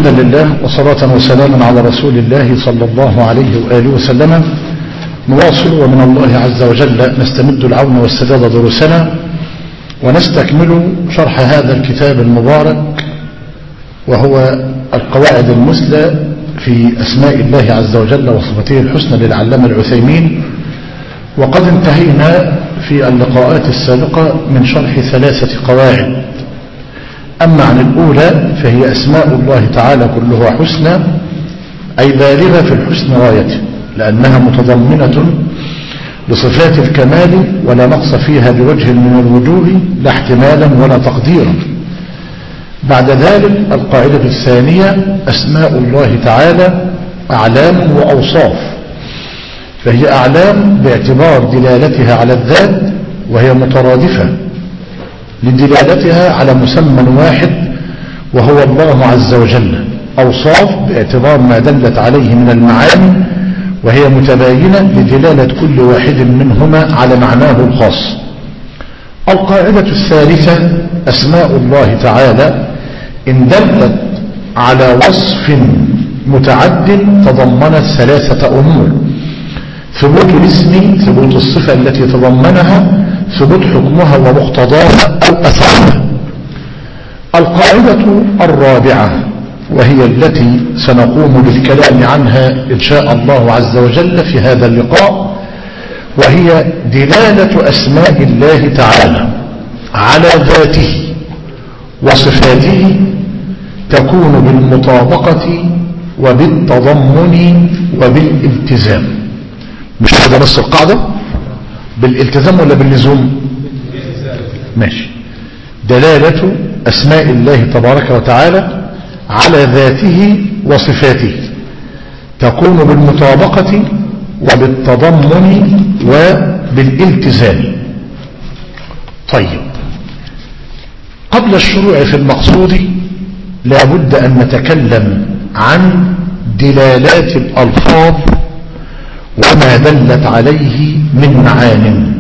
حمدا لله وصلاة وسلاما على رسول الله صلى الله عليه وآله وسلم نواصل ومن الله عز وجل نستمد العون والسداد دروسنا ونستكمل شرح هذا الكتاب المبارك وهو القواعد المثلى في أسماء الله عز وجل وصفته الحسنى للعلامة العثيمين وقد انتهينا في اللقاءات السابقة من شرح ثلاثة قواعد أما عن الأولى فهي أسماء الله تعالى كلها حسنى أي بالغة في الحسن غايته لأنها متضمنة لصفات الكمال ولا نقص فيها بوجه من الوجوه لا احتمالا ولا تقديرا بعد ذلك القاعدة الثانية أسماء الله تعالى أعلام وأوصاف فهي أعلام باعتبار دلالتها على الذات وهي مترادفة لدلالتها على مسمى واحد وهو الله عز وجل أوصاف باعتبار ما دلت عليه من المعاني وهي متباينة لدلالة كل واحد منهما على معناه الخاص القاعدة الثالثة أسماء الله تعالى إن دلت على وصف متعد تضمنت ثلاثة أمور ثبوت الاسم ثبوت الصفة التي تضمنها ثبوت حكمها ومقتضاها أو أثرها القاعدة الرابعة وهي التي سنقوم بالكلام عنها إن شاء الله عز وجل في هذا اللقاء وهي دلالة أسماء الله تعالى على ذاته وصفاته تكون بالمطابقة وبالتضمن وبالالتزام مش هذا نص القاعدة بالالتزام ولا باللزوم ماشي دلالة أسماء الله تبارك وتعالى على ذاته وصفاته تكون بالمطابقة وبالتضمن وبالالتزام طيب قبل الشروع في المقصود لابد أن نتكلم عن دلالات الألفاظ وما دلت عليه من معان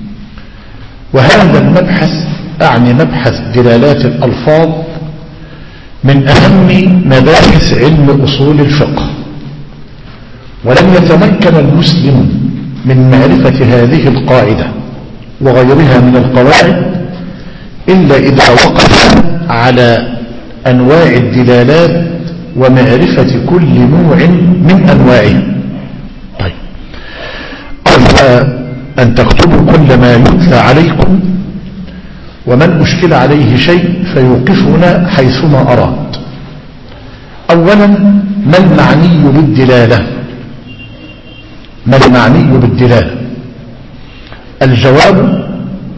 وهذا المبحث أعني مبحث دلالات الألفاظ من أهم مباحث علم أصول الفقه ولم يتمكن المسلم من معرفة هذه القاعدة وغيرها من القواعد إلا إذا وقف على أنواع الدلالات ومعرفة كل نوع من أنواعها طيب أرجو أن تكتبوا كل ما يتلى عليكم ومن أشكل عليه شيء فيوقفنا حيثما أراد أولا ما المعني بالدلالة ما المعني بالدلالة الجواب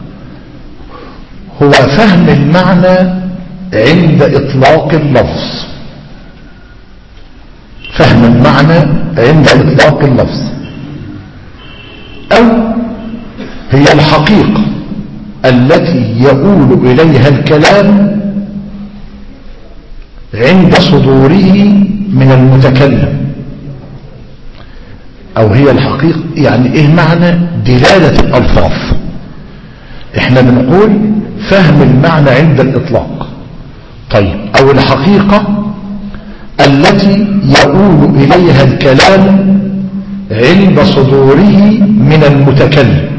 هو فهم المعنى عند إطلاق اللفظ فهم المعنى عند إطلاق اللفظ أو هي الحقيقة التي يؤول إليها الكلام عند صدوره من المتكلم أو هي الحقيقة يعني إيه معنى دلالة الألفاظ إحنا بنقول فهم المعنى عند الإطلاق طيب أو الحقيقة التي يؤول إليها الكلام عند صدوره من المتكلم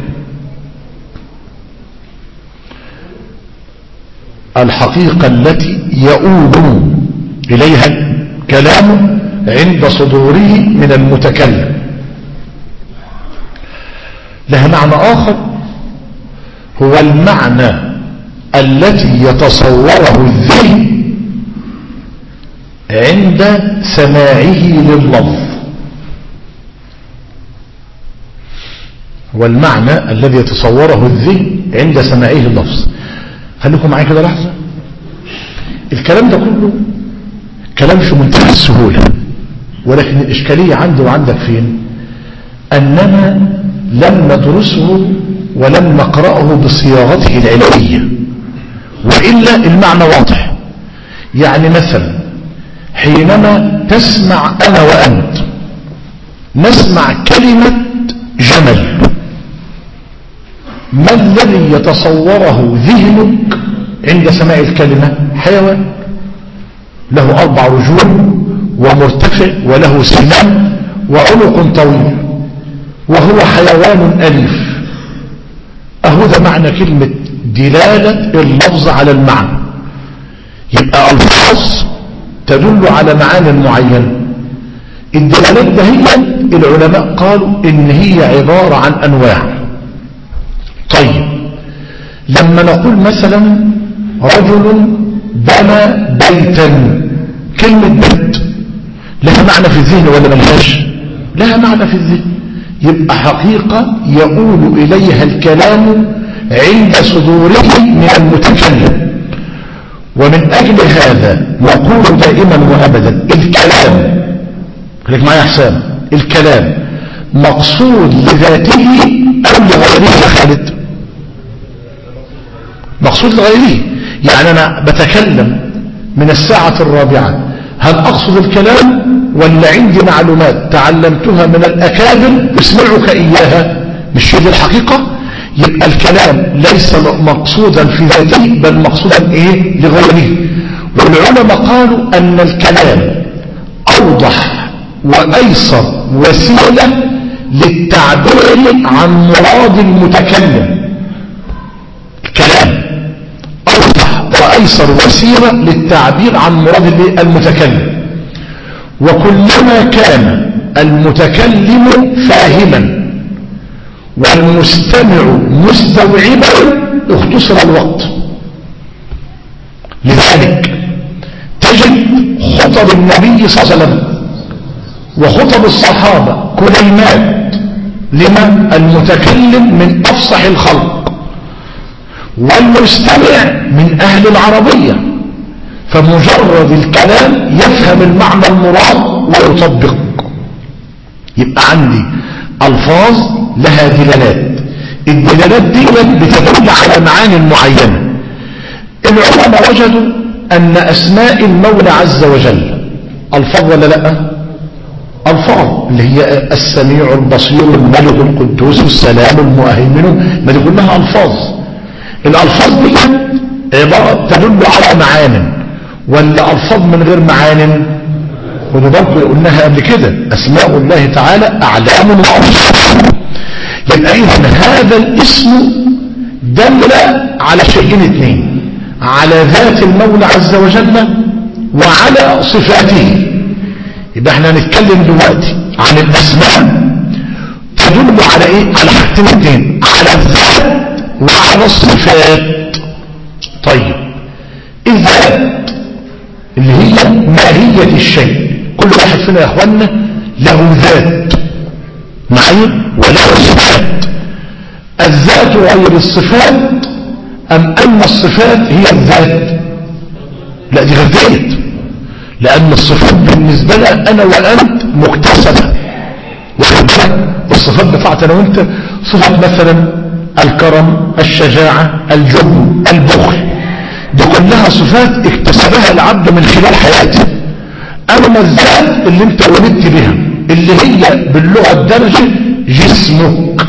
الحقيقة التي يؤول إليها الكلام عند صدوره من المتكلم لها معنى آخر هو المعنى التي يتصوره الذهن عند سماعه لللفظ هو المعنى الذي يتصوره الذهن عند سماعه اللفظ خليكم معايا كده لحظة الكلام ده كله كلام في منتهى السهولة ولكن الإشكالية عندي وعندك فين أننا لم ندرسه ولم نقرأه بصياغته العلمية وإلا المعنى واضح يعني مثلا حينما تسمع أنا وأنت نسمع كلمة جمل ما الذي يتصوره ذهنك عند سماع الكلمة حيوان له أربع رجول ومرتفع وله سنان وعنق طويل وهو حيوان أليف أهو ده معنى كلمة دلالة اللفظ على المعنى يبقى ألفاظ تدل على معاني معينة الدلالات ده هي العلماء قالوا إن هي عبارة عن أنواع طيب لما نقول مثلا رجل بنى بيتا كلمة بيت لها معنى في الذهن ولا ملهاش لها معنى في الذهن يبقى حقيقة يقول إليها الكلام عند صدوره من المتكلم ومن أجل هذا نقول دائما وأبدا الكلام خليك معايا حسام الكلام مقصود لذاته أو لغيره يا خالد مقصود لغيره يعني أنا بتكلم من الساعة الرابعة هل أقصد الكلام ولا عندي معلومات تعلمتها من الأكابر اسمعك إياها مش هذه الحقيقة يبقى الكلام ليس مقصودا في ذاته بل مقصودا إيه لغيره والعلماء قالوا أن الكلام أوضح وأيسر وسيلة للتعبير عن مراد المتكلم الكلام أوضح وأيسر وسيلة للتعبير عن مراد المتكلم وكلما كان المتكلم فاهما والمستمع مستوعبا اختصر الوقت لذلك تجد خطب النبي صلى الله عليه وسلم وخطب الصحابة كلمات لمن المتكلم من أفصح الخلق والمستمع من أهل العربية فمجرد الكلام يفهم المعنى المراد ويطبق يبقى عندي ألفاظ لها دلالات الدلالات دي بتدل على معاني معينة العلماء وجدوا أن أسماء المولى عز وجل ألفاظ ولا لأ ألفاظ اللي هي السميع البصير الملك القدوس السلام المؤهمن ما دي كلها ألفاظ الألفاظ دي عبارة تدل على معان ولا ألفاظ من غير معان وده برضه قلناها قبل كده أسماء الله تعالى أعلام وأوصاف يبقى إذن هذا الاسم دل على شيئين اثنين على ذات المولى عز وجل وعلى صفاته يبقى احنا هنتكلم دلوقتي عن الاسماء تدل على ايه على حاجتين اثنين على الذات وعلى الصفات طيب الذات اللي هي ماهية الشيء كل واحد فينا يا اخوانا له ذات معي وله صفات الذات غير الصفات ام ان الصفات هي الذات لا دي غير ذات لأن الصفات بالنسبة لها أنا وأنت مكتسبة واخد بالك الصفات بتاعت أنا وأنت صفة مثلا الكرم الشجاعة الجبن البخل دي كلها صفات اكتسبها العبد من خلال حياته أما الذات اللي أنت ولدت بها اللي هي باللغة الدرجة جسمك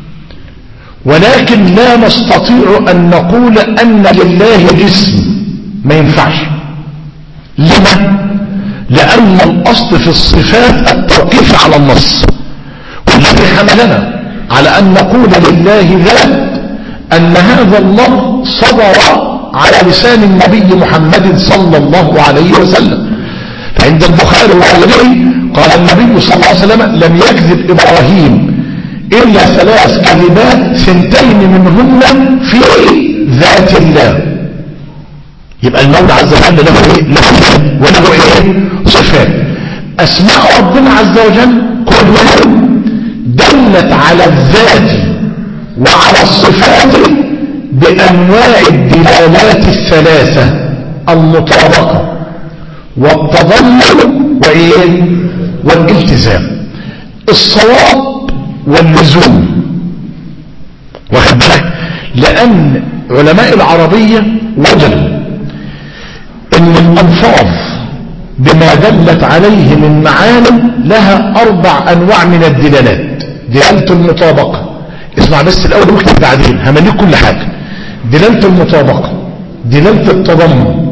ولكن لا نستطيع أن نقول أن لله جسم ما ينفعش لما لأن الأصل في الصفات التوقيف على النص والذي حملنا على أن نقول لله ذات أن هذا اللفظ صدر على لسان النبي محمد صلى الله عليه وسلم فعند البخاري وغيره قال النبي صلى الله عليه وسلم لم يكذب إبراهيم إلا ثلاث كلمات ثنتين منهن في ذات الله يبقى المولى عز وجل له ايه له وله ايه صفات اسماء ربنا عز وجل كلها دلت على الذات وعلى الصفات بانواع الدلالات الثلاثه المطابقه والتضمن وايه والالتزام الصواب واللزوم واخد بالك لان علماء العربيه وجدوا ان الالفاظ بما دلت عليه من معان لها اربع انواع من الدلالات دلالة المطابقة اسمع بس الاول واكتب بعدين همليك كل حاجة دلالة المطابقة دلالة التضمن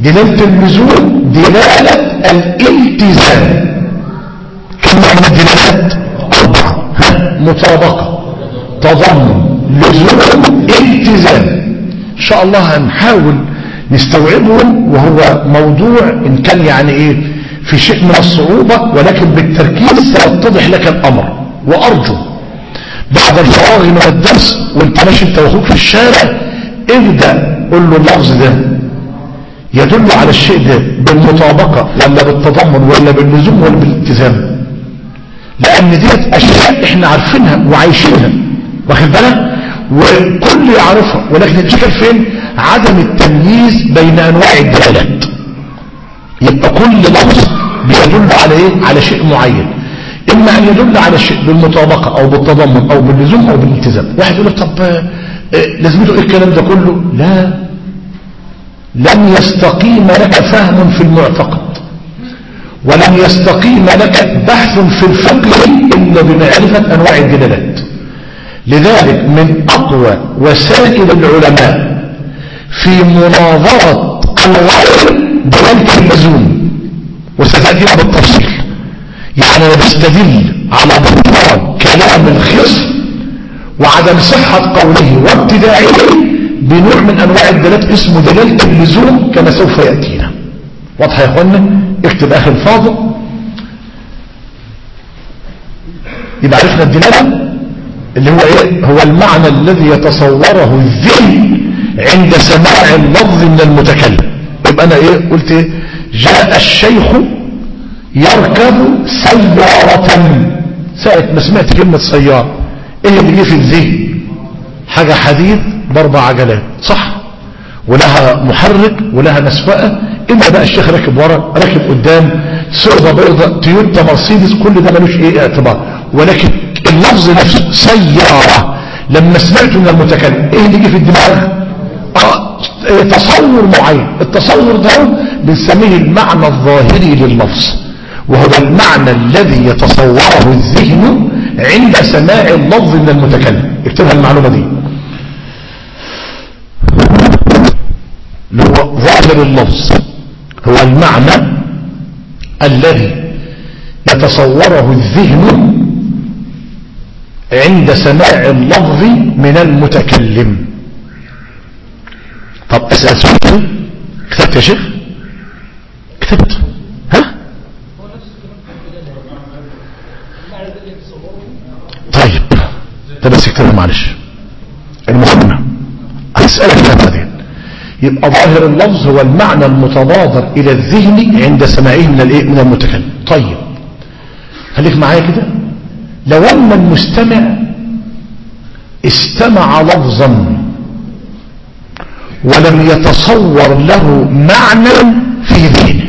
دلالة اللزوم دلالة الالتزام كم معنى الدلالات أربعة مطابقة تضمن لزوم التزام إن شاء الله هنحاول نستوعبهم وهو موضوع إن كان يعني إيه في شيء من الصعوبة ولكن بالتركيز سيتضح لك الأمر وأرجو بعد الفراغ من الدرس وانت ماشي انت واخوك في الشارع ابدأ قول له اللفظ ده يدل على الشيء ده بالمطابقة ولا بالتضمن ولا باللزوم ولا بالالتزام لأن ديت أشياء احنا عارفينها وعايشينها واخد بالك والكل يعرفها ولكن الاشكال فين عدم التمييز بين أنواع الدلالات يبقى كل لفظ بيدل على ايه على شيء معين اما ان يدل على شيء بالمطابقة او بالتضمن او باللزوم او بالالتزام واحد يقول لك طب لازمته ايه الكلام ده كله لا لن يستقيم لك فهم في المعتقد ولن يستقيم لك بحث في الفقه إلا بمعرفة أنواع الدلالات لذلك من أقوى وسائل العلماء في مناظرة الغير دلالة اللزوم وستأتينا بالتفصيل يعني أنا بستدل على بطلان كلام الخصم وعدم صحة قوله وابتداعه بنوع من أنواع الدلالات اسمه دلالة اللزوم كما سوف يأتينا واضح يا اخوانا اكتب اخي الفاضل يبقى عرفنا الدلالة اللي هو ايه هو المعنى الذي يتصوره الذهن عند سماع اللفظ من المتكلم يبقى انا ايه قلت ايه جاء الشيخ يركب سيارة ساعة ما سمعت كلمة سيارة ايه اللي جه في الذهن حاجة حديد باربع عجلات صح ولها محرك ولها مسفقة إما بقى الشيخ راكب ورا راكب قدام سعودة بيضة تويوتا مرسيدس كل ده ملوش ايه اعتبار ولكن اللفظ نفسه سيارة لما سمعته من المتكلم ايه اللي جه في الدماغ آه تصور معين التصور ده بنسميه المعنى الظاهري لللفظ وهو المعنى الذي يتصوره الذهن عند سماع اللفظ من المتكلم اكتبها المعلومة دي اللي هو ظاهر اللفظ هو المعنى الذي يتصوره الذهن عند سماع اللفظ من المتكلم طب أسأل سؤال كتبت يا شيخ كتبت ها طيب ده بس اكتبها معلش المهمة هسألك كده بعدين يبقى ظاهر اللفظ هو المعنى المتبادر إلى الذهن عند سماعه من الايه من المتكلم طيب خليك معايا كده لو أن المستمع استمع لفظا ولم يتصور له معنى في ذهنه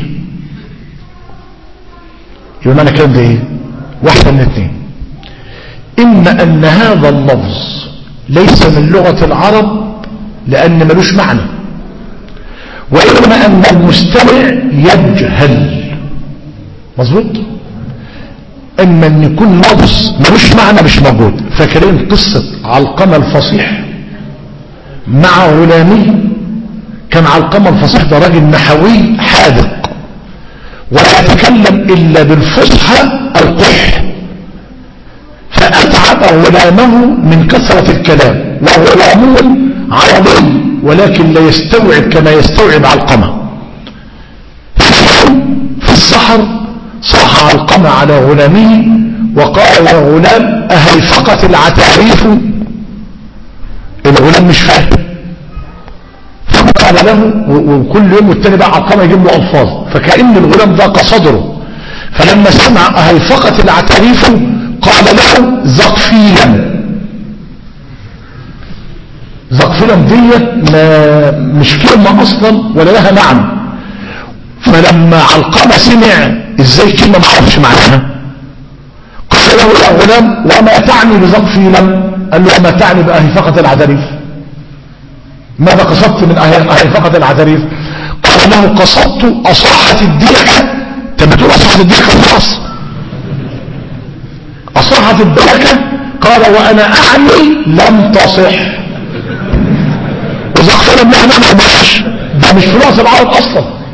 يبقى معنى كلام ده ايه واحدة من اثنين إما أن هذا اللفظ ليس من لغة العرب لأن ملوش معنى وإما أن المستمع يجهل مظبوط إما أن يكون لفظ ملوش معنى مش موجود فاكرين قصة علقمة الفصيح مع غلامه كان علقمة الفصيح ده راجل نحوي حاذق ولا يتكلم إلا بالفصحى القح فأتعب غلامه من كثرة الكلام وغلامه عربي ولكن لا يستوعب كما يستوعب علقمة في السحر صاح علقمة على غلامه وقال يا غلام أهيفقت العتاريف الغلام مش فاهم فقال له وكل يوم والتاني بقى علقمة يجيب له ألفاظ فكأن الغلام ضاق صدره فلما سمع أهيفقت العتاريف قال له زقفيلا زقفيلا ديت ما مش كلمة أصلا ولا لها معنى فلما علقمة سمع ازاي كلمة ما عرفش معناها قال له يا غلام وما تعني بزقفيلا قال له ما تعني بأهيفقة العتاريف ماذا قصدت من أهيفقة العتاريف قال له قصدت أصاحة الديكة انت بتقول أصاحة الديكة خلاص أصحت الدركة قال وأنا أعني لم تصح وزغفر ان احنا ما مش ده مش في رأس العرب أصلا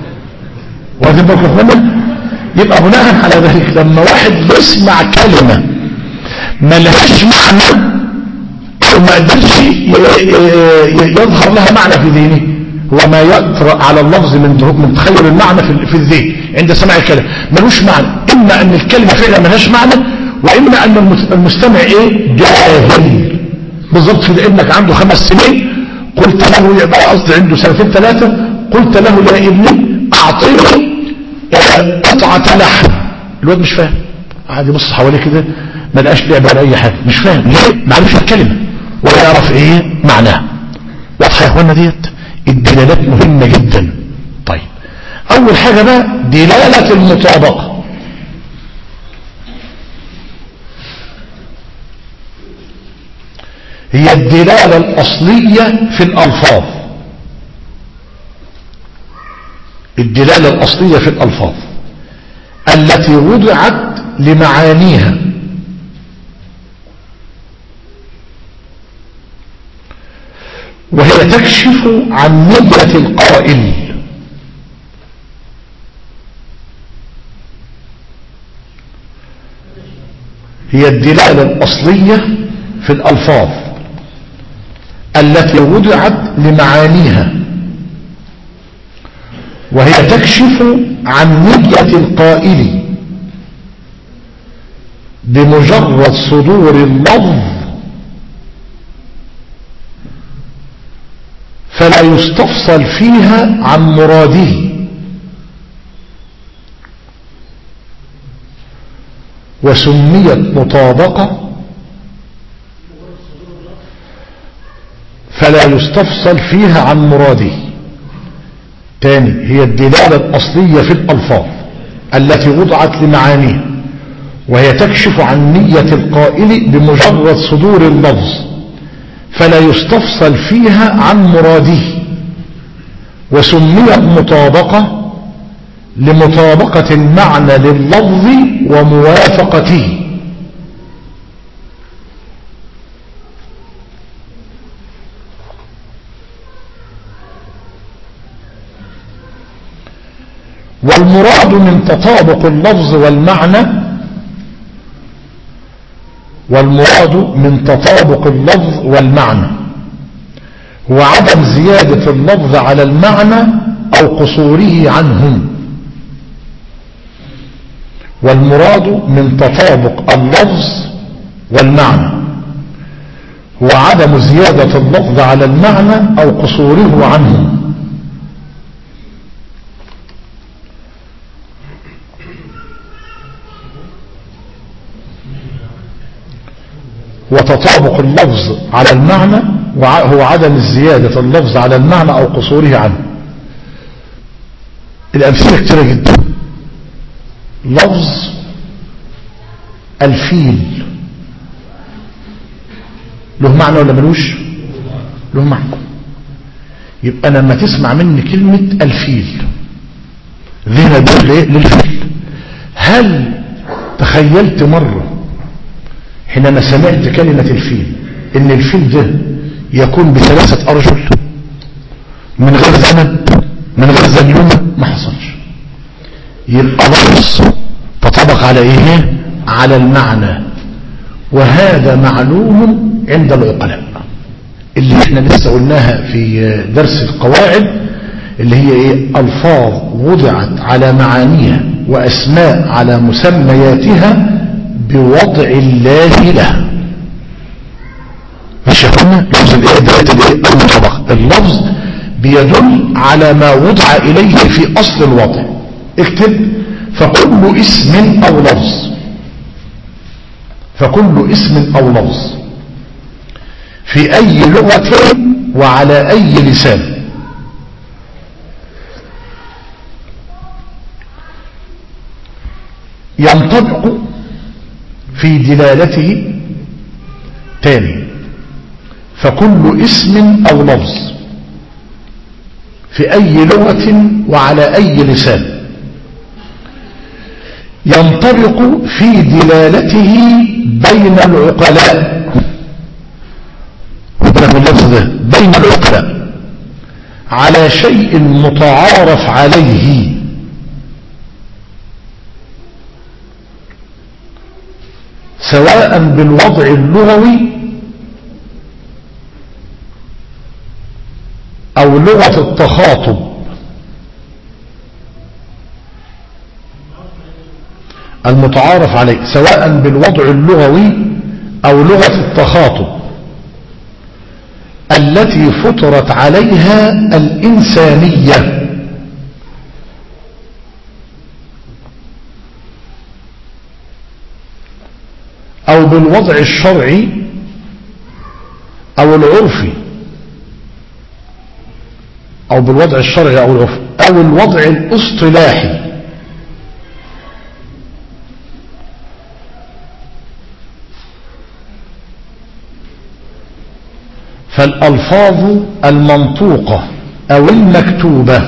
واخد بالكم منه يبقى بناء على ذلك لما واحد يسمع كلمة ما لهاش معنى وما قدرش يظهر لها معنى في ذهنه وما يطرأ على اللفظ من من تخيل المعنى في الذهن عند سماع الكلام ملوش معنى إما أن الكلمة فعلا ملهاش معنى وإما أن المستمع إيه جاهل بالضبط في ابنك عنده خمس سنين قلت له يبقى قصدي عنده سنتين ثلاثة قلت له يا ابني أعطيني قطعة لحم الواد مش فاهم قاعد يبص حواليه كده ما لقاش لعبة ولا أي حاجة مش فاهم ليه ما عرفش الكلمة ولا يعرف إيه معناها واضحة يا إخوانا ديت الدلالات مهمة جدا طيب أول حاجة بقى دلالة المطابقة هي الدلالة الأصلية في الألفاظ الدلالة الأصلية في الألفاظ التي وضعت لمعانيها وهي تكشف عن نية القائل هي الدلالة الأصلية في الألفاظ التي وضعت لمعانيها وهي تكشف عن نية القائل بمجرد صدور اللفظ فلا يستفصل فيها عن مراده وسميت مطابقة فلا يستفصل فيها عن مراده تاني هي الدلالة الأصلية في الألفاظ التي وضعت لمعانيه وهي تكشف عن نية القائل بمجرد صدور اللفظ فلا يستفصل فيها عن مراده وسميت مطابقة لمطابقة المعنى لللفظ وموافقته والمراد من تطابق اللفظ والمعنى والمراد من تطابق اللفظ والمعنى هو عدم زيادة اللفظ على المعنى أو قصوره عنه والمراد من تطابق اللفظ والمعنى هو عدم زيادة اللفظ على المعنى أو قصوره عنه وتطابق اللفظ على المعنى هو عدم الزيادة اللفظ على المعنى أو قصوره عنه الأمثلة كتيرة جدا لفظ الفيل له معنى ولا ملوش له معنى يبقى لما تسمع مني كلمة الفيل ذهن الدول للفيل هل تخيلت مرة حينما سمعت كلمة الفيل ان الفيل ده يكون بثلاثة ارجل من غير ذنب من غير ذنيومة ما حصلش يبقى لفظ تطبق على ايه على المعنى وهذا معلوم عند العقلاء اللي احنا لسه قلناها في درس القواعد اللي هي ايه الفاظ وضعت على معانيها واسماء على مسمياتها بوضع الله له مش يقولنا لفظ الايه دلالة الايه المطابقة اللفظ بيدل على ما وضع اليه في اصل الوضع اكتب فكل اسم او لفظ فكل اسم او لفظ في اي لغة وعلى اي لسان ينطبق في دلالته تاني فكل اسم أو لفظ في أي لغة وعلى أي لسان ينطبق في دلالته بين العقلاء وبرغم اللفظ ده بين العقلاء على شيء متعارف عليه سواء بالوضع اللغوي او لغة التخاطب المتعارف عليه سواء بالوضع اللغوي او لغة التخاطب التي فطرت عليها الإنسانية أو بالوضع الشرعي أو العرفي أو بالوضع الشرعي أو العرفي أو الوضع الاصطلاحي فالألفاظ المنطوقة أو المكتوبة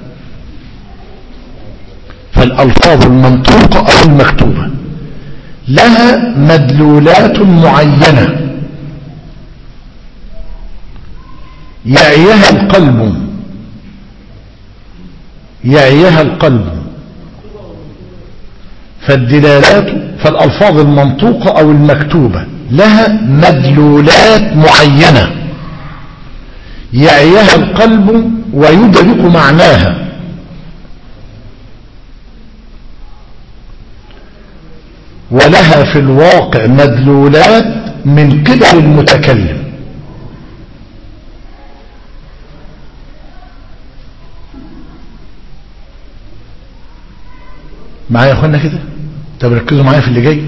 فالألفاظ المنطوقة أو المكتوبة لها مدلولات معينة يعيها القلب يعيها القلب فالدلالات فالألفاظ المنطوقة أو المكتوبة لها مدلولات معينة يعيها القلب ويدرك معناها ولها في الواقع مدلولات من قبل المتكلم معايا يا اخوانا كده طب ركزوا معايا في اللي جاي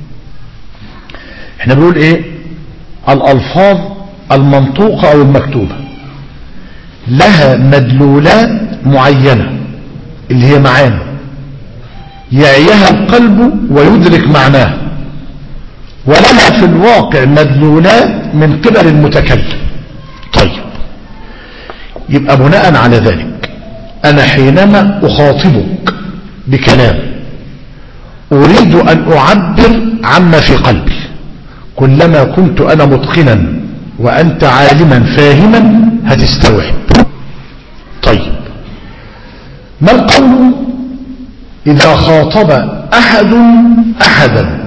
احنا بنقول ايه الالفاظ المنطوقة او المكتوبة لها مدلولات معينة اللي هي معاني يعيها القلب ويدرك معناها ولها في الواقع مدلولات من قبل المتكلم طيب يبقى بناء على ذلك أنا حينما أخاطبك بكلام أريد أن أعبر عما في قلبي كلما كنت أنا متقنا وأنت عالما فاهما هتستوعب طيب ما القول إذا خاطب أحد أحدا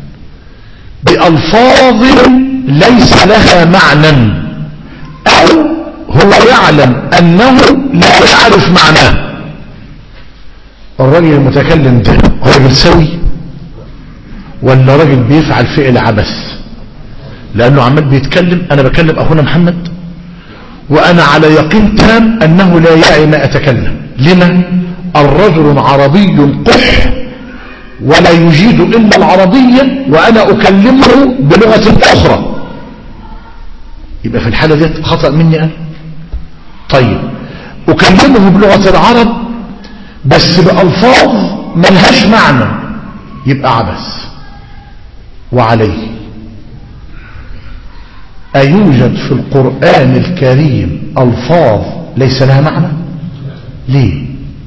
بألفاظ ليس لها معنى أو هو يعلم أنه لا يعرف معناه الرجل المتكلم ده راجل سوي ولا راجل بيفعل فعل عبث لأنه عمال بيتكلم أنا بكلم أخونا محمد وأنا على يقين تام أنه لا يعي ما أتكلم لما الرجل عربي قح ولا يجيد إلا العربية وأنا أكلمه بلغة أخرى يبقى في الحالة دي خطأ مني أنا طيب أكلمه بلغة العرب بس بألفاظ ملهاش معنى يبقى عبث وعليه أيوجد في القرآن الكريم ألفاظ ليس لها معنى ليه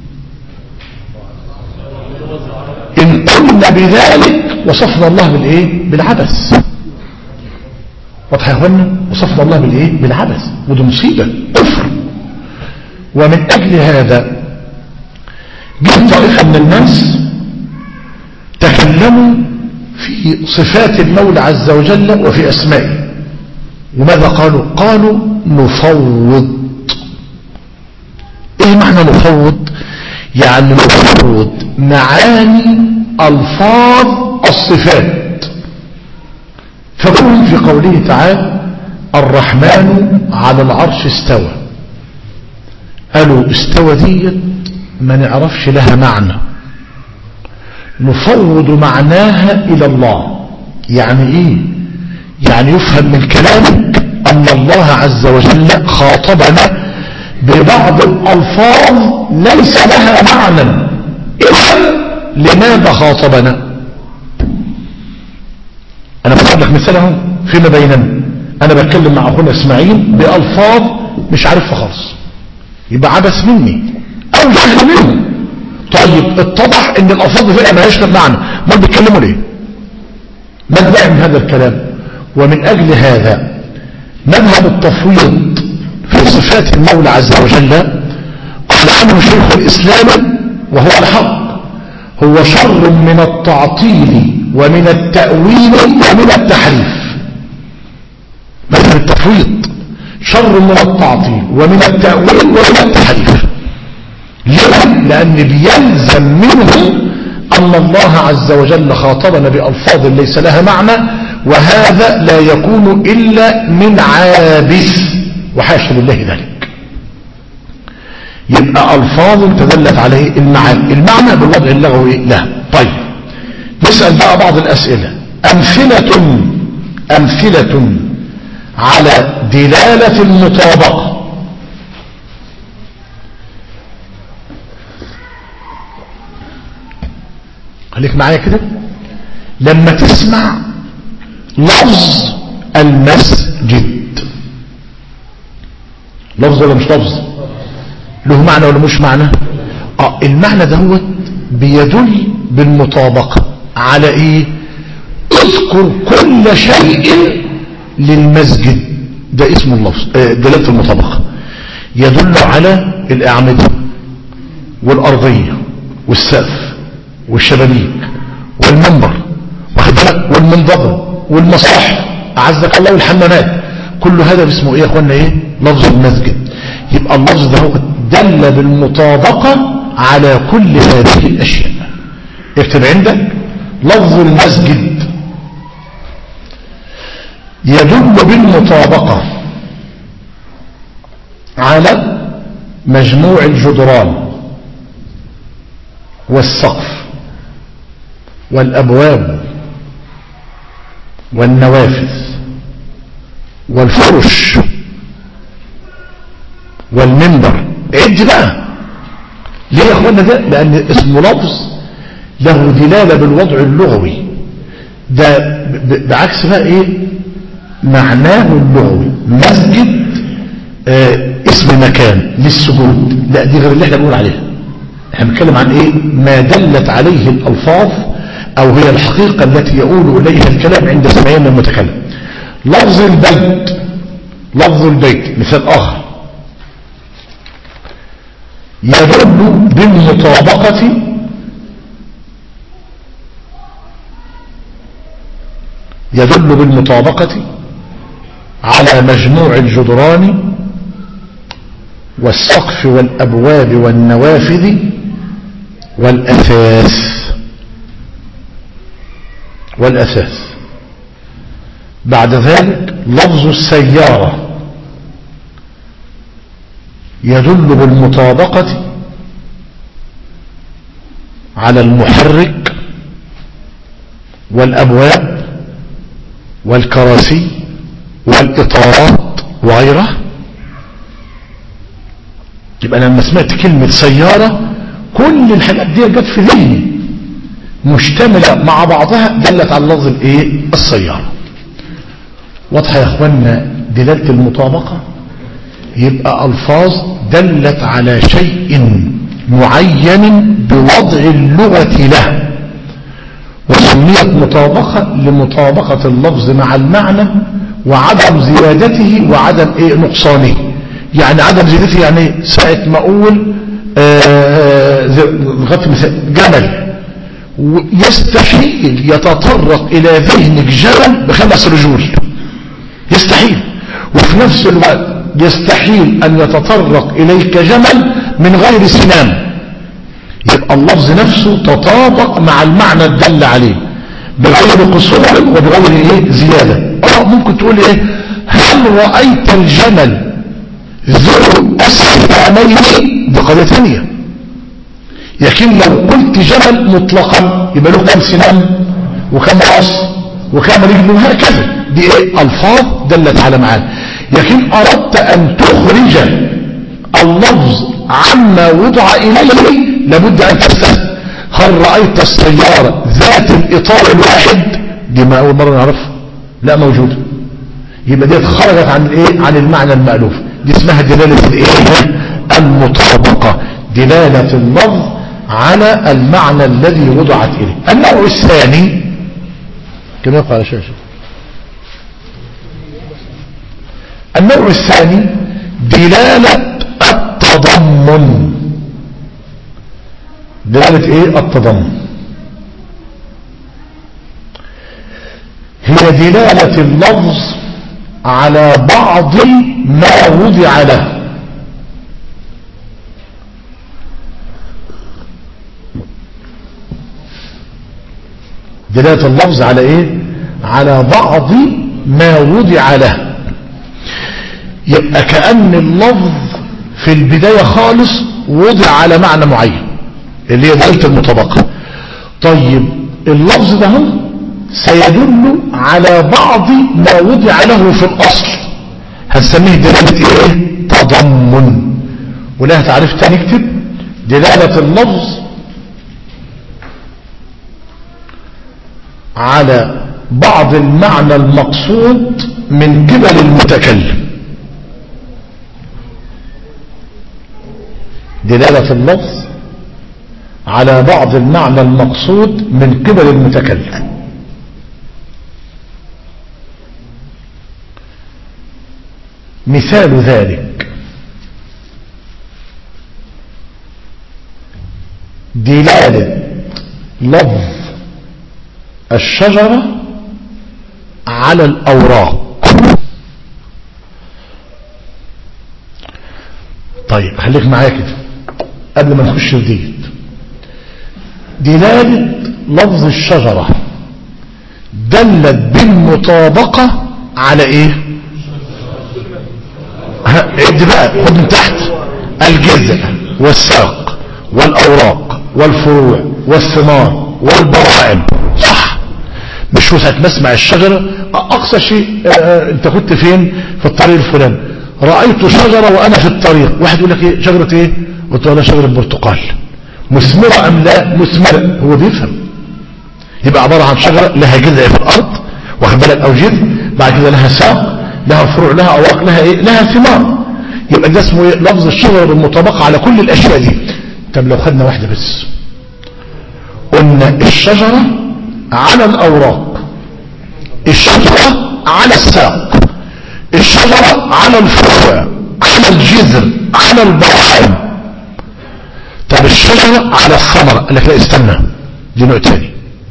إن قلنا بذلك وصفنا الله بالإيه بالعبث واضح يا اخوانا وصفنا الله بالإيه بالعبث ودي مصيبة كفر ومن أجل هذا جه طائفة من الناس تكلموا في صفات المولى عز وجل وفي أسمائه وماذا قالوا قالوا نفوض ايه معنى نفوض يعني نفوض معاني الفاظ الصفات فكون في قوله تعالى الرحمن على العرش استوى قالوا استوى ديت ما نعرفش لها معنى نفوض معناها الى الله يعني ايه يعني يفهم من كلامك أن الله عز وجل خاطبنا ببعض الألفاظ ليس لها معنى إذن لماذا خاطبنا أنا بضرب لك مثال اهو فيما بيننا أنا بتكلم مع أخونا إسماعيل بألفاظ مش عارفها خالص يبقى عبث مني أو جهل منه طيب اتضح ان الألفاظ دي فعلا مالهاش معنى ما بيتكلموا ليه ما بقى من هذا الكلام ومن أجل هذا مذهب التفويض في صفات المولى عز وجل قال عنه شيخ الإسلام وهو الحق هو شر من التعطيل ومن التأويل ومن التحريف مثل التفويض شر من التعطيل ومن التأويل ومن التحريف ليه؟ لأن بيلزم منه أن الله عز وجل خاطبنا بألفاظ ليس لها معنى وهذا لا يكون إلا من عابس وحاشا لله ذلك يبقى ألفاظ تدلت عليه المعنى المعنى بالوضع اللغوي لا طيب نسأل بقى بعض الأسئلة أمثلة أمثلة على دلالة المطابقة خليك معايا كده لما تسمع لفظ المسجد لفظ ولا مش لفظ له معنى ولا مش معنى اه المعنى دوت بيدل بالمطابقة على ايه اذكر كل شيء للمسجد ده اسم اللفظ آه دلالة المطابقة يدل على الأعمدة والأرضية والسقف والشبابيك والمنبر والمنضبة والمصاحف أعزك الله والحمامات كل هذا اسمه ايه يا اخوانا ايه لفظ المسجد يبقى اللفظ ده هو دل بالمطابقة على كل هذه الأشياء اكتب عندك لفظ المسجد يدل بالمطابقة على مجموع الجدران والسقف والأبواب والنوافذ والفرش والمنبر عد بقى ليه يا اخوانا ده لان اسم لفظ له دلالة بالوضع اللغوي ده بعكس بقى ايه معناه اللغوي مسجد آه اسم مكان للسجود لا دي غير اللي احنا بنقول عليها احنا بنتكلم عن ايه ما دلت عليه الالفاظ او هي الحقيقة التي يقول اليها الكلام عند سمعين المتكلم لفظ البيت لفظ البيت مثال اخر يدل بالمطابقة يدل بالمطابقة على مجموع الجدران والسقف والأبواب والنوافذ والأثاث والأثاث بعد ذلك لفظ السيارة يدل بالمطابقة على المحرك والأبواب والكراسي والإطارات وغيرها يبقى لما سمعت كلمة سيارة كل الحاجات دي جت في ذهني مشتملة مع بعضها دلت على لفظ الايه السيارة واضحة يا اخوانا دلالة المطابقة يبقى الفاظ دلت على شيء معين بوضع اللغة له وسميت مطابقة لمطابقة اللفظ مع المعنى وعدم زيادته وعدم ايه نقصانه يعني عدم زيادته يعني ساعة ما اقول جمل يستحيل يتطرق الى ذهنك جمل بخمس رجول يستحيل وفي نفس الوقت يستحيل ان يتطرق اليك جمل من غير سنان يبقى اللفظ نفسه تطابق مع المعنى الدل عليه بغير قصور وبغير ايه زيادة اه ممكن تقول ايه هل رأيت الجمل ذو أسفانين دي قضية ثانية لكن لو قلت جمل مطلقا يبقى له كم سنان وكم راس وكم رجل وهكذا دي ايه الفاظ دلت على معاني لكن اردت ان تخرج اللفظ عما وضع اليه لابد ان تستثنى هل رأيت السيارة ذات الاطار الواحد دي ما اول مرة نعرفها لا موجودة يبقى دي خرجت عن الايه عن المعنى المألوف دي اسمها دلالة الايه المطابقة دلالة اللفظ على المعنى الذي وضعت اليه النوع الثاني كما يقع على شاشة النوع الثاني دلالة التضمن دلالة ايه التضمن هي دلالة اللفظ على بعض ما وضع له دلالة اللفظ على ايه على بعض ما وضع له يبقى كأن اللفظ في البداية خالص وضع على معنى معين اللي هي دلالة المطابقة طيب اللفظ ده سيدل على بعض ما وضع له في الأصل هنسميه دلالة ايه تضمن ولها تعريف تاني اكتب دلالة اللفظ على بعض المعنى المقصود من قبل المتكلم دلالة اللفظ على بعض المعنى المقصود من قبل المتكلم مثال ذلك دلالة لفظ الشجرة على الأوراق طيب خليك معايا كده قبل ما نخش في ديت دلالة لفظ الشجرة دلت بالمطابقة على ايه عد بقى خد من تحت الجذع والساق والأوراق والفروع والثمار والبرائم صح مش وسعت مسمع الشجرة أقصى شيء آه أنت كنت فين في الطريق الفلاني رأيت شجرة وأنا في الطريق واحد يقول لك إيه شجرة إيه قلت له شجرة برتقال مثمرة أم لا مثمرة هو بيفهم يبقى عبارة عن شجرة لها جذع في الأرض واخد بالك أو جذع بعد كده لها ساق لها فروع لها أوراق لها إيه لها ثمار يبقى ده اسمه إيه لفظ الشجرة بالمطابقة على كل الأشياء دي طب لو خدنا واحدة بس قلنا الشجرة على الأوراق الشجرة على الساق الشجرة على الفروع على الجذر على البراحم طب الشجرة على الثمرة قال لك لا استنى دي نوع تاني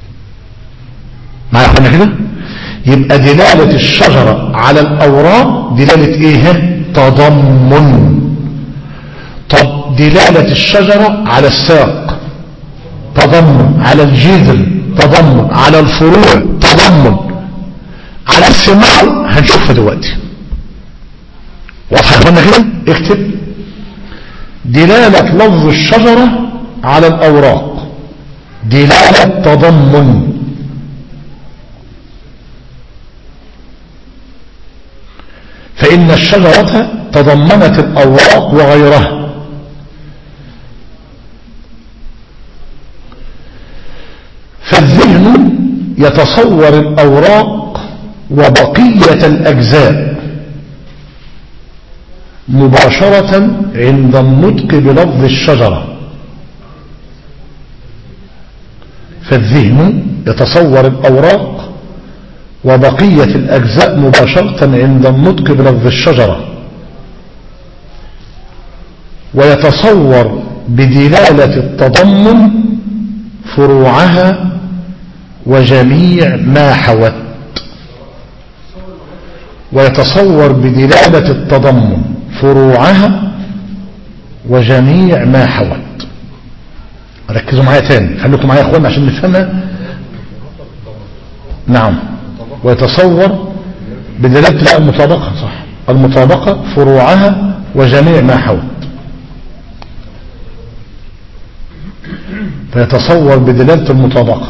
معايا اخوانا كده يبقى دلالة الشجرة على الأوراق دلالة ايه تضمن طب دلالة الشجرة على الساق تضمن على الجذر تضمن على الفروع تضمن على الثمار هنشوفها دلوقتي واضح يا اخوانا كده اكتب دلالة لفظ الشجرة على الأوراق دلالة تضمن فإن الشجرة تضمنت الأوراق وغيرها فالذهن يتصور الأوراق وبقية الأجزاء مباشرة عند النطق بلفظ الشجرة فالذهن يتصور الأوراق وبقية الأجزاء مباشرة عند النطق بلفظ الشجرة ويتصور بدلالة التضمن فروعها وجميع ما حوت ويتصور بدلالة التضمن فروعها وجميع ما حوت ركزوا معايا تاني خليكم معايا يا اخوانا عشان نفهمها نعم ويتصور بدلالة لا المطابقة صح المطابقة فروعها وجميع ما حوت فيتصور بدلالة المطابقة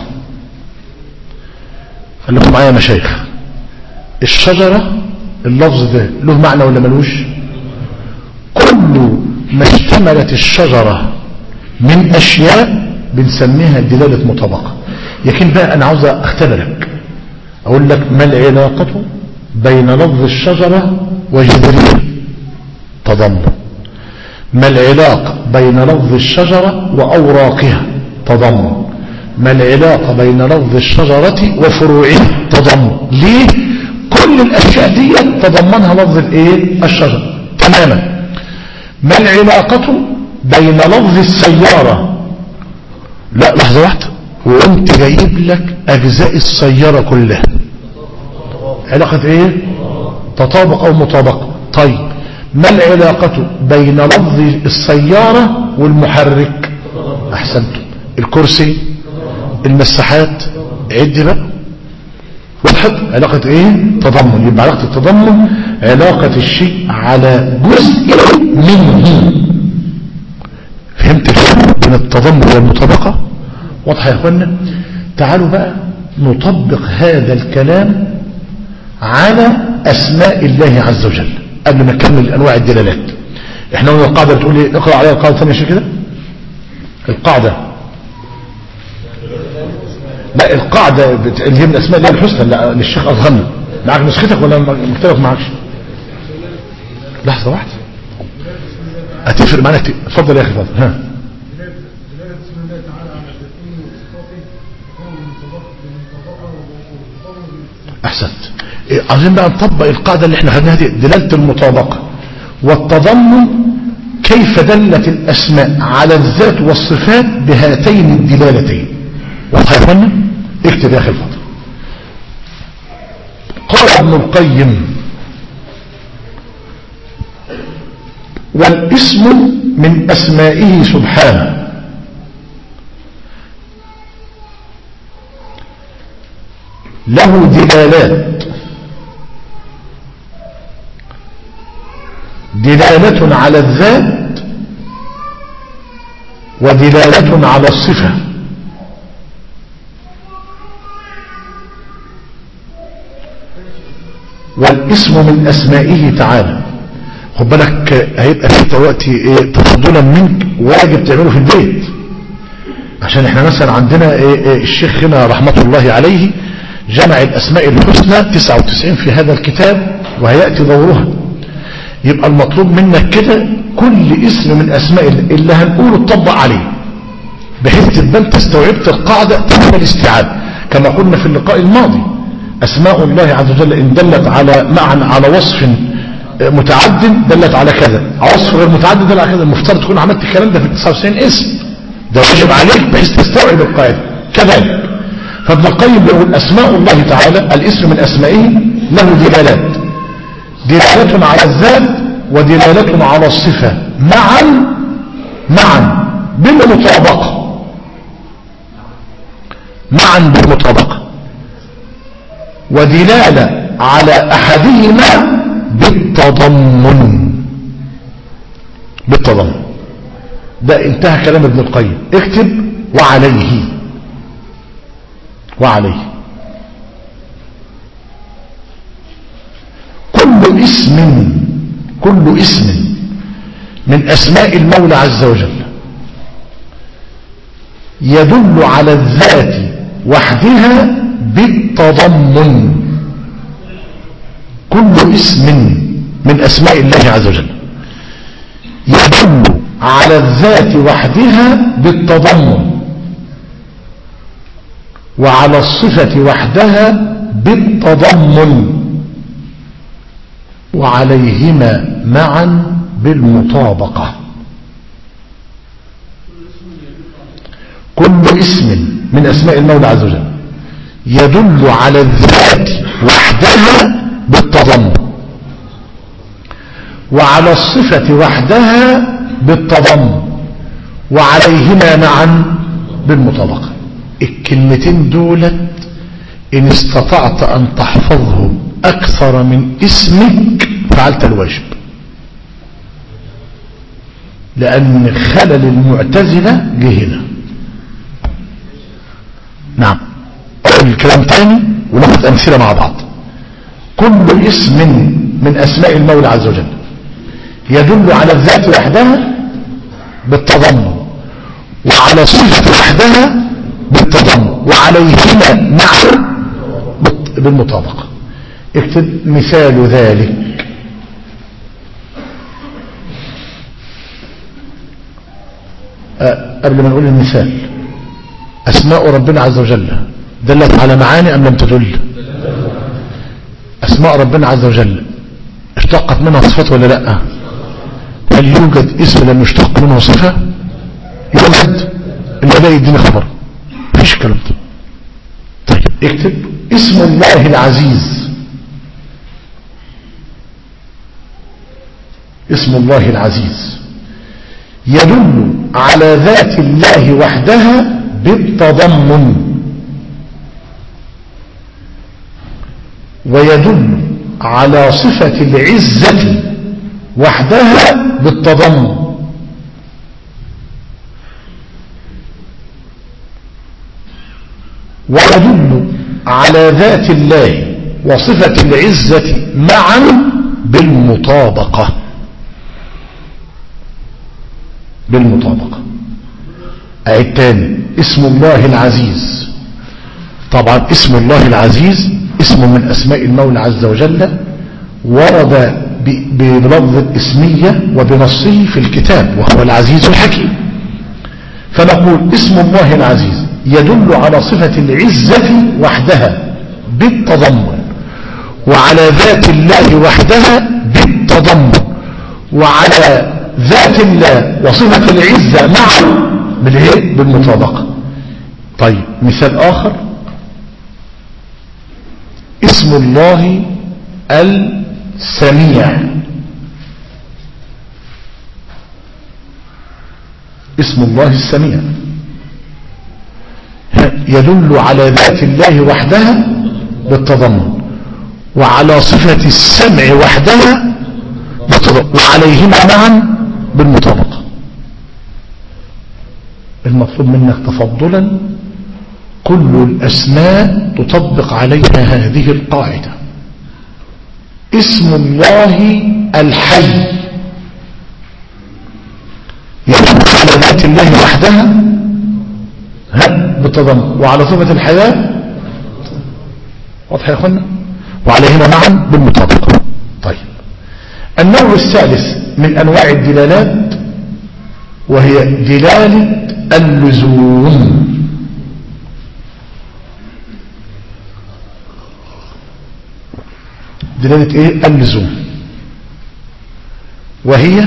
خليكم معايا يا مشايخ الشجرة اللفظ ده له معنى ولا ملوش كل ما اشتملت الشجرة من أشياء بنسميها دلالة مطابقة لكن بقى أنا عاوز أختبرك أقول لك ما العلاقة بين لفظ الشجرة وجذرها تضمن ما العلاقة بين لفظ الشجرة وأوراقها تضمن ما العلاقة بين لفظ الشجرة وفروعها تضمن ليه كل الأشياء دي تضمنها لفظ الايه الشجرة تماما ما العلاقة بين لفظ السيارة لا لحظة واحدة وقمت جايب لك أجزاء السيارة كلها علاقة ايه تطابق او مطابقة طيب ما العلاقة بين لفظ السيارة والمحرك احسنتم الكرسي المساحات عد بقى وضحت علاقة ايه تضمن يبقى علاقة التضمن علاقة الشيء على جزء منه فهمت الفرق بين التضمن والمطابقة واضحة يا اخوانا تعالوا بقى نطبق هذا الكلام على اسماء الله عز وجل قبل ما نكمل انواع الدلالات احنا قلنا القاعدة بتقول ايه اقرأ عليها القاعدة الثانية شيء كده القاعدة لا القاعدة بت- اللي هي من الاسماء اللي هي الحسنى لا للشيخ اظهرنا معك نسختك ولا مختلف معكش لحظة واحدة هتفرق معانا كتير اتفضل يا اخي اتفضل ها دلالة اسم الله تعالى على ذاته وصفاته تكون بمطابقة بمطابقة ومطابقة بالالتزام. احسنت إيه، عايزين بقى نطبق القاعدة اللي احنا خدناها دي دلالة المطابقة والتضمن كيف دلت الاسماء على الذات والصفات بهاتين الدلالتين واضح يا اخوانا اكتب يا اخي الفضل قال ابن القيم والاسم من اسمائه سبحانه له دلالات دلالة على الذات ودلالة على الصفة والاسم من أسمائه تعالى خد بالك هيبقى في دلوقتي ايه تفضلا منك واجب تعمله في البيت عشان احنا مثلا عندنا ايه ايه الشيخ هنا رحمة الله عليه جمع الاسماء الحسنى 99 في هذا الكتاب وهيأتي دورها يبقى المطلوب منك كده كل اسم من اسماء الله اللي هنقوله تطبق عليه بحيث تبقى انت استوعبت القاعدة تم الاستيعاب كما قلنا في اللقاء الماضي اسماء الله عز وجل ان دلت على معنى على وصف متعد دلت على كذا وصف غير متعدد دل على كذا المفترض تكون عملت الكلام ده في 99 اسم ده واجب عليك بحيث تستوعب القاعدة كذلك فابن القيم بيقول اسماء الله تعالى الاسم من اسمائه له دلالات دلالة على الذات ودلالة على الصفة معا معا بالمطابقة معا بالمطابقة ودلالة على أحدهما بالتضمن بالتضمن ده انتهى كلام ابن القيم اكتب وعليه وعليه كل اسم كل اسم من أسماء المولى عز وجل يدل على الذات وحدها بالتضمن كل اسم من أسماء الله عز وجل يدل على الذات وحدها بالتضمن وعلى الصفة وحدها بالتضمن وعليهما معا بالمطابقة كل اسم من أسماء المولى عز وجل يدل على الذات وحدها بالتضمن وعلى الصفة وحدها بالتضمن وعليهما معا بالمطابقة الكلمتين دولت إن استطعت أن تحفظهم أكثر من اسمك فعلت الواجب لأن خلل المعتزلة جه هنا نعم الكلام تاني وناخد أمثلة مع بعض كل اسم من أسماء المولى عز وجل يدل على الذات وحدها بالتضمن وعلى صفة وحدها بالتضمن وعليهما معا بالمطابقة اكتب مثال ذلك أه قبل ما نقول المثال أسماء ربنا عز وجل دلت على معاني أم لم تدل أسماء ربنا عز وجل اشتقت منها صفات ولا لا هل يوجد اسم لم يشتق منه صفة يوجد اللي لا يديني خبر مفيش الكلام ده طيب اكتب اسم الله العزيز اسم الله العزيز يدل على ذات الله وحدها بالتضمن ويدل على صفة العزة وحدها بالتضمن ويدل على ذات الله وصفة العزة معا بالمطابقة بالمطابقة أعيد تاني اسم الله العزيز طبعا اسم الله العزيز اسم من أسماء المولى عز وجل ورد بلفظ الاسمية وبنصه في الكتاب وهو العزيز الحكيم فنقول اسم الله العزيز يدل على صفة العزة وحدها بالتضمن وعلى ذات الله وحدها بالتضمن وعلى ذات الله وصفة العزة معا بالايه بالمطابقة طيب مثال آخر اسم الله السميع اسم الله السميع يدل على ذات الله وحدها بالتضمن وعلى صفة السمع وحدها وعليهما معا بالمطابقة المطلوب منك تفضلا كل الأسماء تطبق عليها هذه القاعدة اسم الله الحي يدل على ذات الله وحدها بالتضمن وعلى صفة الحياة واضح يا اخوانا وعليهما معا بالمطابقة طيب النوع الثالث من انواع الدلالات وهي دلالة اللزوم دلالة ايه اللزوم وهي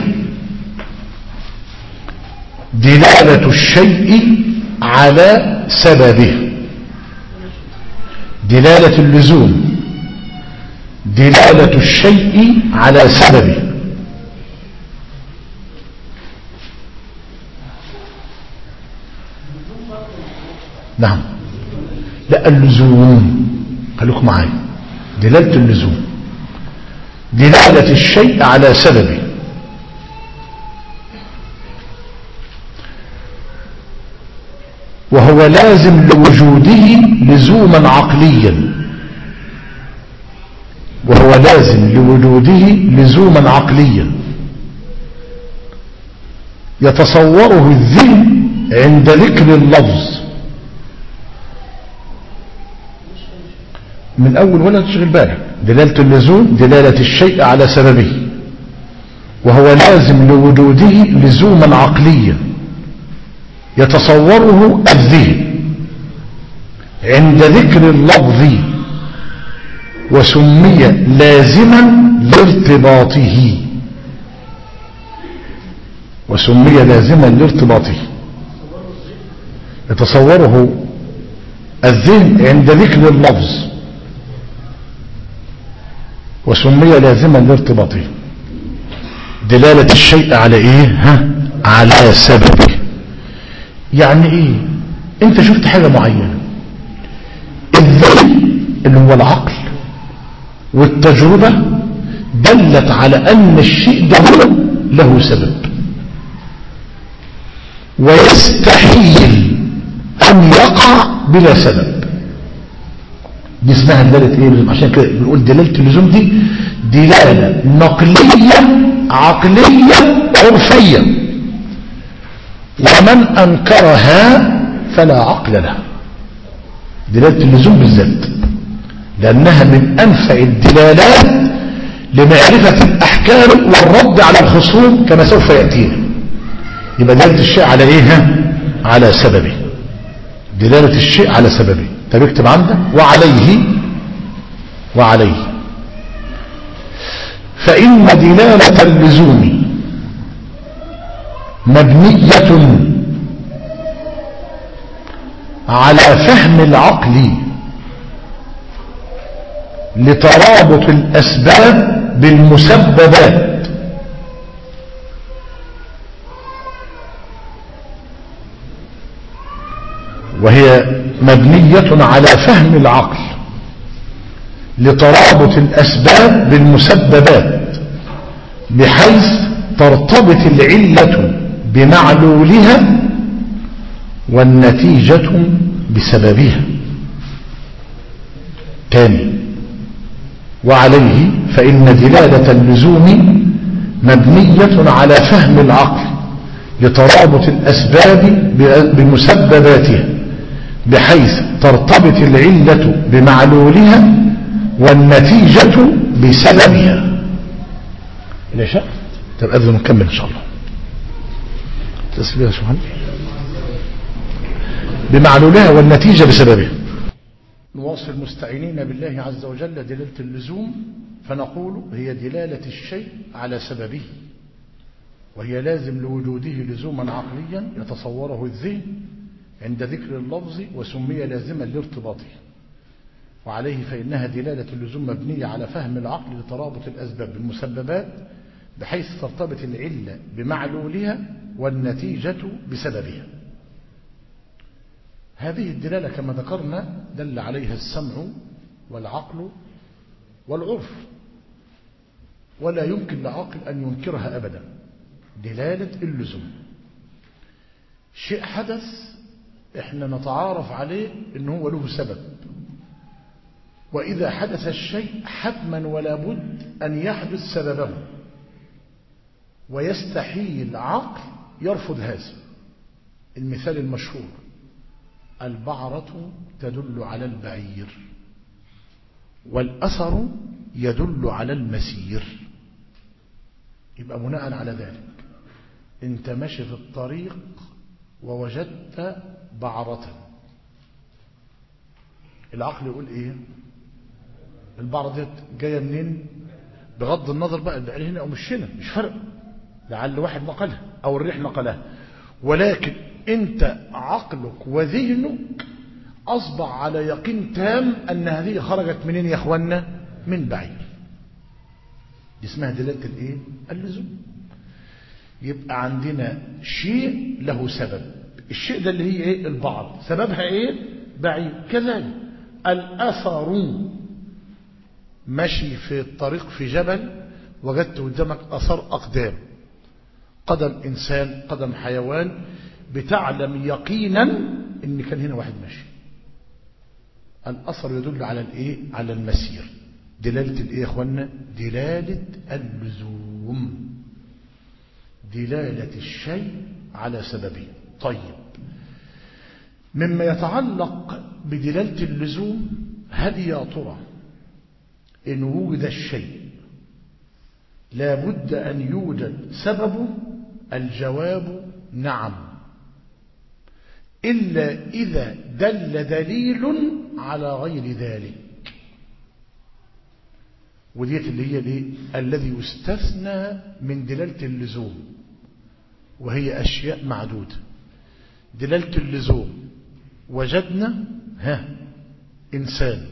دلالة الشيء على سببه دلالة اللزوم دلالة الشيء على سببه نعم لا اللزوم خليكم معايا دلالة اللزوم دلالة الشيء على سببه وهو لازم لوجوده لزوما عقليا وهو لازم لوجوده لزوما عقليا يتصوره الذهن عند ذكر اللفظ من أول ولا تشغل بالك دلالة اللزوم دلالة الشيء على سببه وهو لازم لوجوده لزوما عقليا يتصوره الذهن عند ذكر اللفظ وسمي لازما لارتباطه وسمي لازما لارتباطه يتصوره الذهن عند ذكر اللفظ وسمي لازما لارتباطه دلالة الشيء على ايه ها على سببه يعني ايه انت شفت حاجة معينة الذهن اللي هو العقل والتجربة دلت على ان الشيء ده له سبب ويستحيل ان يقع بلا سبب دي اسمها دلالة ايه عشان كده بنقول دلالة اللزوم دي دلالة نقلية عقلية عرفية ومن انكرها فلا عقل له دلالة اللزوم بالذات لانها من انفع الدلالات لمعرفة الاحكام والرد على الخصوم كما سوف يأتينا يبقى دلالة الشيء على ايه على سببه دلالة الشيء على سببه طب اكتب عندك وعليه وعليه فإن دلالة اللزوم مبنية على فهم العقل لترابط الأسباب بالمسببات وهي مبنية على فهم العقل لترابط الأسباب بالمسببات بحيث ترتبط العلة بمعلولها والنتيجة بسببها تاني وعليه فإن دلالة اللزوم مبنية على فهم العقل لترابط الأسباب بمسبباتها بحيث ترتبط العلة بمعلولها والنتيجة بسببها إلى شاء طب أذن نكمل إن شاء الله تسبيح سبحانه بمعلولها والنتيجة بسببها نواصل مستعينين بالله عز وجل دلالة اللزوم فنقول هي دلالة الشيء على سببه وهي لازم لوجوده لزوما عقليا يتصوره الذهن عند ذكر اللفظ وسمي لازما لارتباطه وعليه فإنها دلالة اللزوم مبنية على فهم العقل لترابط الأسباب بالمسببات بحيث ترتبط العلة بمعلولها والنتيجة بسببها هذه الدلالة كما ذكرنا دل عليها السمع والعقل والعرف ولا يمكن لعاقل أن ينكرها أبدا دلالة اللزوم شيء حدث احنا نتعارف عليه ان هو له سبب وإذا حدث الشيء حتما ولا بد أن يحدث سببه ويستحيل عقل يرفض هذا المثال المشهور البعرة تدل على البعير والأثر يدل على المسير يبقى بناء على ذلك انت ماشي في الطريق ووجدت بعرة العقل يقول ايه البعرة دي جاية منين بغض النظر بقى البعير هنا او مش هنا مش فرق لعل واحد نقلها او الريح نقلها ولكن انت عقلك وذهنك اصبح على يقين تام ان هذه خرجت منين يا اخوانا من بعير دي اسمها دلالة الايه اللزوم يبقى عندنا شيء له سبب الشيء ده اللي هي ايه البعض سببها ايه بعيد كذلك الاثر ماشي في الطريق في جبل وجدت قدامك اثار اقدام قدم انسان قدم حيوان بتعلم يقينا ان كان هنا واحد ماشي الاثر يدل على الايه على المسير دلاله الايه يا اخوانا دلاله اللزوم دلاله الشيء على سببه طيب مما يتعلق بدلاله اللزوم هل يا ترى ان وجد الشيء لا بد ان يوجد سببه الجواب نعم إلا إذا دل دليل على غير ذلك وديت اللي هي الايه الذي يستثنى من دلالة اللزوم وهي أشياء معدودة دلالة اللزوم وجدنا ها إنسان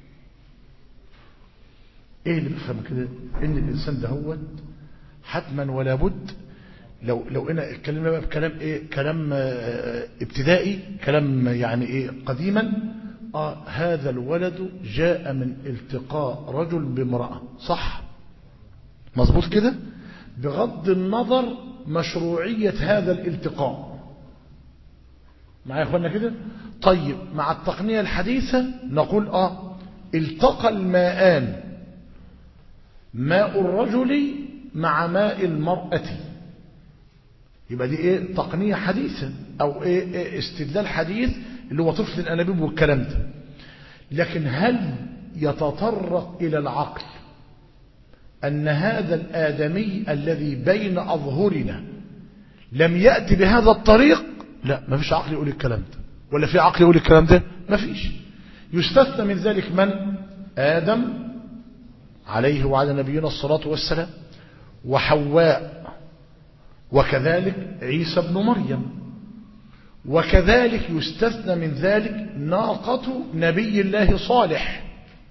ايه اللي بفهم كده ان الانسان ده هو حتما ولا بد لو لو انا اتكلمنا بقى بكلام ايه كلام ابتدائي كلام يعني ايه قديما آه هذا الولد جاء من التقاء رجل بامرأة صح مظبوط كده بغض النظر مشروعية هذا الالتقاء معايا يا اخوانا كده طيب مع التقنية الحديثة نقول اه التقى الماءان ماء الرجل مع ماء المرأة يبقى دي ايه تقنية حديثة او ايه, إيه استدلال حديث اللي هو طفل الانابيب والكلام ده لكن هل يتطرق الى العقل ان هذا الادمي الذي بين اظهرنا لم يأتي بهذا الطريق لا ما فيش عقل يقول الكلام ده ولا في عقل يقول الكلام ده ما فيش يستثنى من ذلك من آدم عليه وعلى نبينا الصلاة والسلام وحواء وكذلك عيسى بن مريم وكذلك يستثنى من ذلك ناقة نبي الله صالح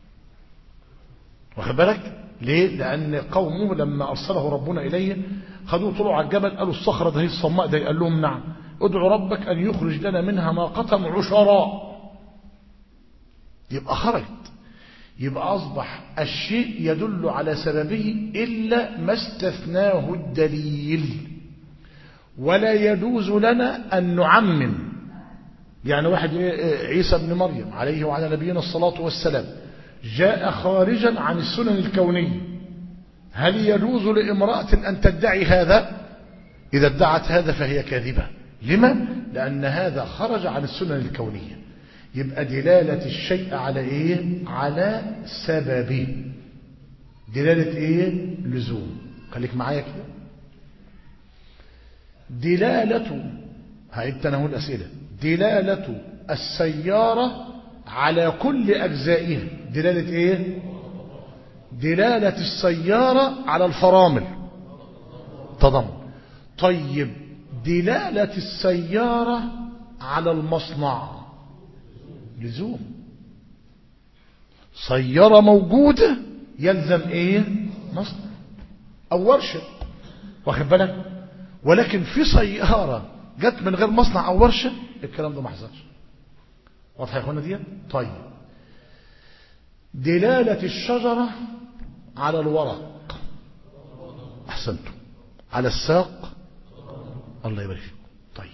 واخد بالك ليه لأن قومه لما أرسله ربنا إليه خدوه طلعوا على الجبل قالوا الصخرة ده هي الصماء ده قال لهم نعم ادعو ربك أن يخرج لنا منها ناقة عشراء يبقى خرجت يبقى أصبح الشيء يدل على سببه إلا ما استثناه الدليل ولا يجوز لنا أن نعمم يعني واحد عيسى بن مريم عليه وعلى نبينا الصلاة والسلام جاء خارجا عن السنن الكونية هل يجوز لامرأة أن تدعي هذا إذا ادعت هذا فهي كاذبة لما؟ لأن هذا خرج عن السنن الكونية يبقى دلالة الشيء على إيه؟ على سببه دلالة إيه؟ لزوم خليك معايا كده دلالة هعيد تناول الأسئلة دلالة السيارة على كل أجزائها دلالة إيه؟ دلالة السيارة على الفرامل تضمن طيب دلالة السيارة على المصنع لزوم سيارة موجودة يلزم ايه مصنع او ورشة واخد بالك ولكن في سيارة جت من غير مصنع او ورشة الكلام ده ما حصلش واضح يا اخوانا دي طيب دلالة الشجرة على الورق احسنتم على الساق الله يبارك فيكم طيب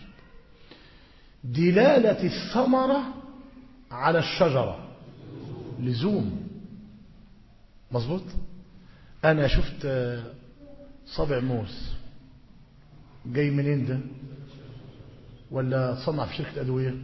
دلالة الثمرة على الشجرة لزوم مظبوط انا شفت صابع موز جاي منين ده ولا صنع في شركة ادوية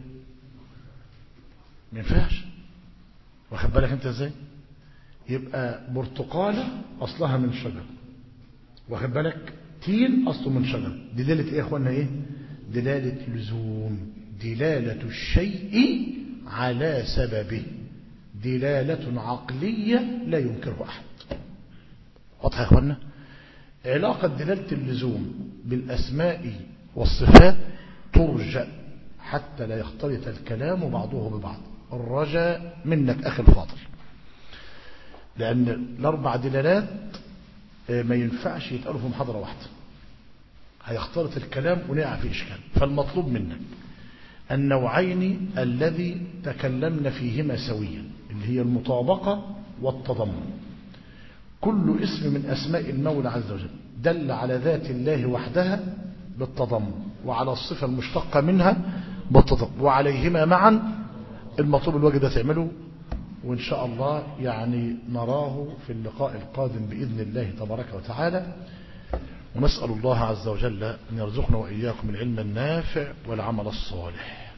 ما ينفعش واخد بالك انت ازاي يبقى برتقالة اصلها من شجر واخد بالك تين اصله من شجر دلالة ايه يا اخوانا ايه دلالة لزوم دلالة الشيء على سببه دلالة عقلية لا ينكره أحد واضح يا أخوانا علاقة دلالة اللزوم بالأسماء والصفات ترجى حتى لا يختلط الكلام بعضه ببعض الرجاء منك أخي الفاضل لأن الأربع دلالات ما ينفعش يتقالوا في محاضرة واحدة هيختلط الكلام ونقع في إشكال فالمطلوب منك النوعين الذي تكلمنا فيهما سويا اللي هي المطابقة والتضمن كل اسم من أسماء المولى عز وجل دل على ذات الله وحدها بالتضمن وعلى الصفة المشتقة منها بالتضمن وعليهما معا المطلوب الواجب ده تعمله وإن شاء الله يعني نراه في اللقاء القادم بإذن الله تبارك وتعالى ونسأل الله عز وجل أن يرزقنا وإياكم العلم النافع والعمل الصالح